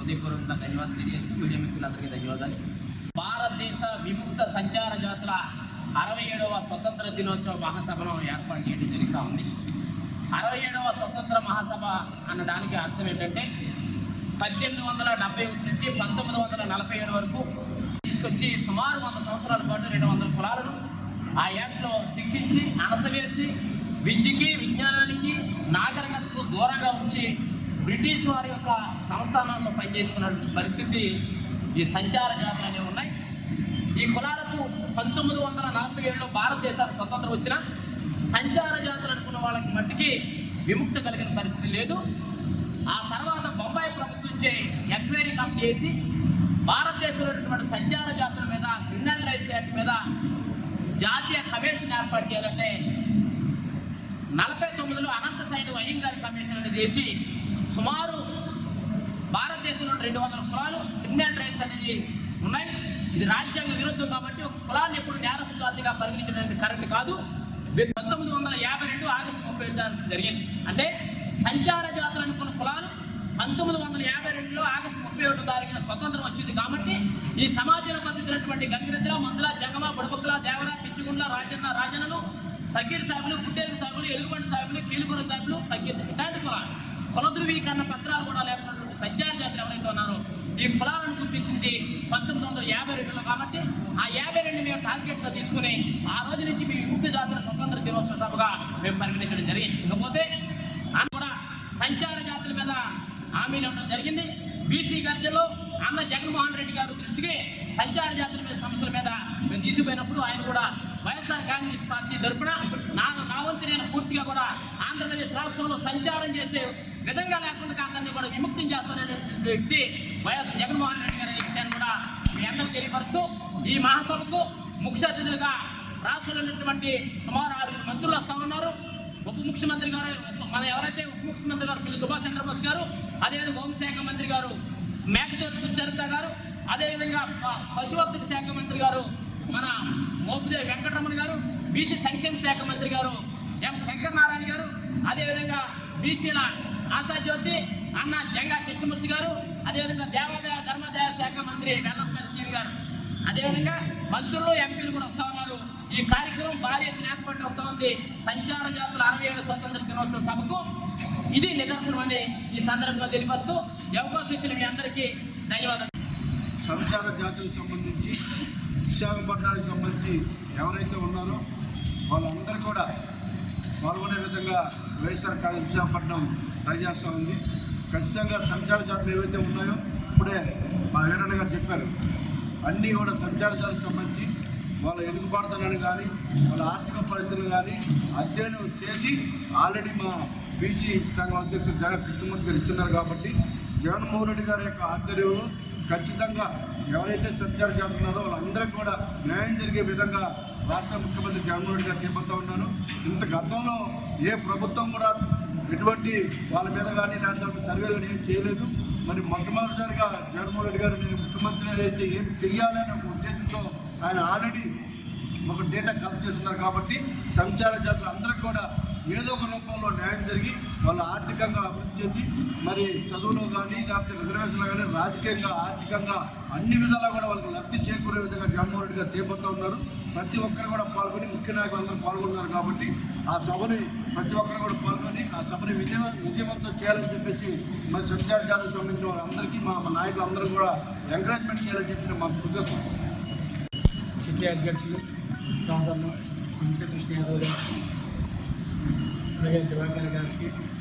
హృదయపూర్వకంగా ధన్యవాదాలు తెలియజేస్తూ మీడియా మిత్రులందరికీ ధన్యవాదాలు భారతదేశ విముక్త సంచార జాతుల అరవై ఏడవ స్వతంత్ర దినోత్సవ మహాసభను ఏర్పాటు చేయడం జరుగుతూ ఉంది అరవై ఏడవ స్వతంత్ర మహాసభ అన్నదానికి అర్థం ఏంటంటే పద్దెనిమిది వందల డెబ్బై ఒకటి నుంచి పంతొమ్మిది వందల నలభై ఏడు వరకు తీసుకొచ్చి సుమారు వంద సంవత్సరాల పాటు రెండు వందల కులాలను ఆ యాక్ట్లో శిక్షించి అణసవేసి విద్యకి విజ్ఞానానికి నాగరికతకు దూరంగా ఉంచి బ్రిటిష్ వారి యొక్క సంస్థానాల్లో పనిచేసుకున్న పరిస్థితి ఈ సంచార జాతులు అనేవి ఉన్నాయి ఈ కులాలకు పంతొమ్మిది వందల నలభై ఏడులో భారతదేశానికి స్వతంత్రం వచ్చిన సంచార జాతులు అనుకున్న వాళ్ళకి మట్టికి విముక్తి కలిగిన పరిస్థితి లేదు ఆ తర్వాత బొంబాయి ప్రభుత్వంచే ఎంక్వైరీ కమిటీ చేసి భారతదేశంలో ఉన్నటువంటి సంచార జాతుల మీద క్రిమినల్ రైట్స్ యాక్ట్ మీద జాతీయ కమిషన్ ఏర్పాటు చేయాలంటే నలభై తొమ్మిదిలో అనంత సైనిక అయ్యంగారి కమిషన్ అనేది చేసి సుమారు భారతదేశంలో రెండు వందల కులాలు క్రిమినల్ రైట్స్ అనేది ఉన్నాయి ఇది రాజ్యాంగ విరుద్ధం కాబట్టి ఒక కులాన్ని ఎప్పుడు నేరస్తు జాతిగా పరిగణించడం అనేది కరెక్ట్ కాదు పంతొమ్మిది వందల యాభై రెండు ఆగస్టు ముప్పై ఏడు తారీఖు జరిగింది అంటే సంచార జాతులు అనుకున్న కులాలు పంతొమ్మిది వందల యాభై రెండులో ఆగస్టు ముప్పై ఒకటో తారీఖున స్వతంత్రం వచ్చింది కాబట్టి ఈ సమాజంలో బతుకుతున్నటువంటి గంగిరెద్దుల మందుల జంగమ బుడబుక్కల దేవర పిచ్చుగుండ్ల రాజన్న రాజన్నలు ఫకీర్ సాగులు గుడ్డేరు సాగులు ఎలుగుబండి సాగులు కీలుగుర సాగులు ఫకీర్ ఇలాంటి కులాలు కుల ధృవీకరణ పత్రాలు కూడా లేకున్నటువంటి సంచార జాతులు ఎవరైతే ఉన్నారో ఈ కులాలను గుర్తించింది పంతొమ్మిది వందల యాభై రెండులో కాబట్టి ఆ యాభై రెండు మేము టార్గెట్గా తీసుకుని ఆ రోజు నుంచి మీ విముక్త జాతుల స్వతంత్ర దినోత్సవ సభగా మేము పరిగణించడం జరిగింది ఇకపోతే ఆమె కూడా సంచార జాతుల మీద హామీలు ఇవ్వడం జరిగింది బీసీ గర్జలో అన్న జగన్మోహన్ రెడ్డి గారు దృష్టికి సంచార జాతుల మీద సమస్యల మీద మేము తీసుకుపోయినప్పుడు ఆయన కూడా వైఎస్ఆర్ కాంగ్రెస్ పార్టీ తరపున నా నా వంతు నేను పూర్తిగా కూడా ఆంధ్రప్రదేశ్ రాష్ట్రంలో సంచారం చేసే విధంగా లేకుండా అందరినీ కూడా విముక్తం చేస్తాననేటువంటి వ్యక్తి వైఎస్ జగన్మోహన్ రెడ్డి గారి విషయాన్ని కూడా మీ అందరికీ తెలియపరుస్తూ ఈ మహాసభకు ముఖ్య అతిథులుగా రాష్ట్రంలో ఉన్నటువంటి సుమారు ఆరుగురు మంత్రులు వస్తా ఉన్నారు ఉప ముఖ్యమంత్రి గారు మన ఎవరైతే ఉప ముఖ్యమంత్రి గారు పిల్లి సుభాష్ చంద్రబోస్ గారు అదేవిధంగా హోంశాఖ మంత్రి గారు మేకతోటి సుచరిత గారు అదేవిధంగా ప- పశువర్ధక శాఖ మంత్రి గారు మన మోపిదేవి వెంకటరమణ గారు బీసీ సంక్షేమ శాఖ మంత్రి గారు ఎం శంకర్ నారాయణ గారు అదేవిధంగా బీసీల ఆశాజ్యోతి అన్న జంగా కృష్ణమూర్తి గారు అదేవిధంగా దేవాదాయ ధర్మాదాయ శాఖ మంత్రి వెల్లంపల్లి శ్రీ గారు అదేవిధంగా మంత్రులు ఎంపీలు కూడా వస్తా ఉన్నారు ఈ కార్యక్రమం భారీ ఎత్తున ఏర్పాటు అవుతా ఉంది సంచార జాతుల అరవై ఏడు స్వతంత్ర దినోత్సవ సభకు ఇది నిదర్శనం అని ఈ సందర్భంగా తెలియపరుస్తూ ఈ అవకాశం ఇచ్చిన మీ అందరికీ ధన్యవాదాలు సంచార జాతులకు సంబంధించి విశాఖపట్నానికి సంబంధించి ఎవరైతే ఉన్నారో వాళ్ళందరూ కూడా పాల్గొనే విధంగా వైఎస్ఆర్ కాంగ్రెస్ విశాఖపట్నం ట్రై చేస్తూ ఉంది ఖచ్చితంగా సంచార జాతులు ఏవైతే ఉన్నాయో ఇప్పుడే మా వీరన్న గారు చెప్పారు అన్నీ కూడా సంచార జాతులకు సంబంధించి వాళ్ళ ఎదుగుబాటుతనాన్ని కానీ వాళ్ళ ఆర్థిక పరిస్థితులు కానీ అధ్యయనం చేసి ఆల్రెడీ మా బీసీ సంఘం అధ్యక్షుడు జగన్ కృష్ణమూర్తి గారు ఇస్తున్నారు కాబట్టి జగన్మోహన్ రెడ్డి గారి యొక్క ఆధ్వర్యంలో ఖచ్చితంగా ఎవరైతే సంచార చేస్తున్నారో వాళ్ళందరికీ కూడా న్యాయం జరిగే విధంగా రాష్ట్ర ముఖ్యమంత్రి జగన్మోహన్ రెడ్డి గారు చేపడతా ఉన్నారు ఇంత గతంలో ఏ ప్రభుత్వం కూడా ఎటువంటి వాళ్ళ మీద కానీ రాష్ట్రాలకు సర్వేలు కానీ ఏం చేయలేదు మరి మొట్టమొదటిసారిగా జగన్మోహన్ రెడ్డి గారు నేను ముఖ్యమంత్రి అయితే ఏం చెయ్యాలనే ఒక ఉద్దేశంతో ఆయన ఆల్రెడీ ఒక డేటా కలెక్ట్ చేస్తున్నారు కాబట్టి సంచార జాతులు అందరికీ కూడా ఏదో ఒక రూపంలో న్యాయం జరిగి వాళ్ళు ఆర్థికంగా అభివృద్ధి చెంది మరి చదువులో కానీ లేకపోతే రిజర్వేషన్లో కానీ రాజకీయంగా ఆర్థికంగా అన్ని విధాలా కూడా వాళ్ళకి లబ్ధి చేకూరే విధంగా జగన్మోహన్ రెడ్డి గారు చేపడుతూ ఉన్నారు ప్రతి ఒక్కరు కూడా పాల్గొని ముఖ్య నాయకులు అందరూ పాల్గొన్నారు కాబట్టి ఆ సభని ప్రతి ఒక్కరు కూడా పాల్గొని ఆ సభని విజయ విజయవంతం చేయాలని చెప్పేసి మరి సంచార జాతులకు సంబంధించిన వాళ్ళందరికీ మా మా నాయకులందరూ కూడా ఎంకరేజ్మెంట్ చేయాలని చెప్పి మా ఉద్దేశం సిటీ అధ్యక్షులు సోదరులు వంశకృష్ణ యాదవ్ గారు అలాగే దివాకర్ గారికి